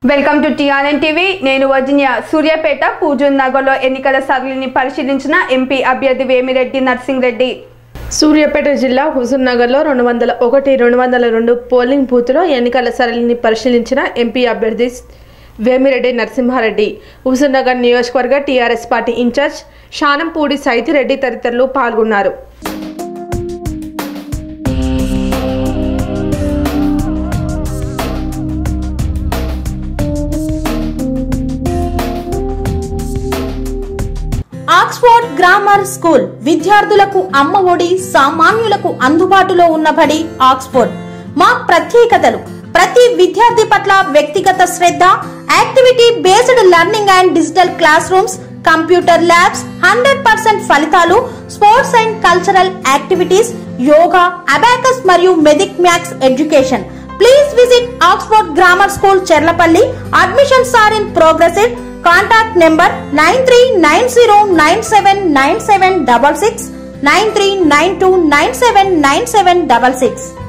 welcome to TRN TV నేను Virginia Suryapet పూజన్ నగర్లో ఎన్నికల సరళిని పరిశీలించిన ఎంపీ అభ్యర్థి వేమిరెడ్డి నర్సింగ్ రెడ్డి సూర్యాపేట జిల్లా హుజూర్ నగర్లో రెండు వందల ఒకటి రెండు వందల రెండు పోలింగ్ బూత్లో ఎన్నికల సరళిని పరిశీలించిన ఎంపీ అభ్యర్థి వేమిరెడ్డి నరసింహారెడ్డి హుజూర్ నగర్ నియోజకవర్గ TRS party incharge Shanampudi Saidi Reddy తదితరులు పాల్గొన్నారు ఆక్స్ఫోర్డ్ గ్రామర్ స్కూల్ విద్యార్థులకు అమ్మ ఒడి సామాన్యులకు అందుబాటులో ఉన్న బడి ఆక్స్ఫోర్డ్ మా ప్రత్యేకతలు ప్రతి విద్యార్థి పట్ల వ్యక్తిగత శ్రద్ధ activity based learning and digital class rooms computer labs hundred percent ఫలితాలు sports and cultural activities yoga abacus మరియు Vedic maths education please visit Oxford grammar school Cherlapalli admissions are in progress contact number nine three nine zero nine seven nine seven double six nine three nine two nine seven nine seven double six